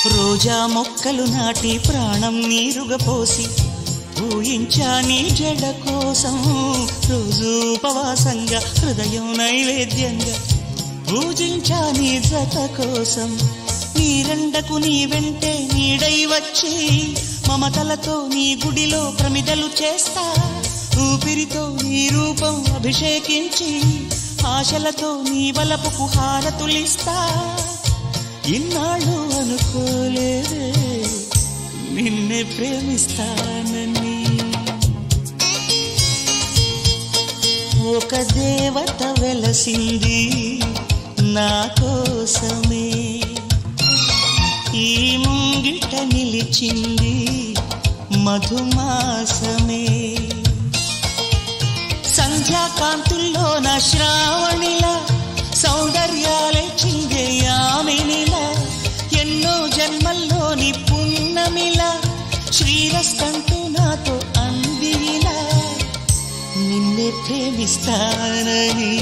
రోజా మొక్కలు నాటి ప్రాణం నీరుగా పోసి పూయించా నీ జడ కోసం రోజు ఉపవాసంగా హృదయం నైవేద్యంగా పూజించా నీ జత కోసం నీరెండకు నీ వెంటే నీడై వచ్చి మమతలతో నీ గుడిలో ప్రమిదలు చేస్తా ఊపిరితో నీ రూపం అభిషేకించి ఆశలతో నీ వలపుకు హారతులిస్తా ఇన్నాళ్ళు అనుకోలేదే నిన్నే ప్రేమిస్తానని ఒక దేవత వెలసింది నా కోసమే ఈ ముంగిట నిలిచింది మధుమాసమే సంధ్యాకాంతుల్లో నా శ్రావణిలా సౌందర్యాలే చింగేయామినిలా ఎన్నో జన్మల్లోని పున్నమిలా శ్రీరస్తంటూ నాతో అందిలా నిన్నే ప్రేమిస్తానని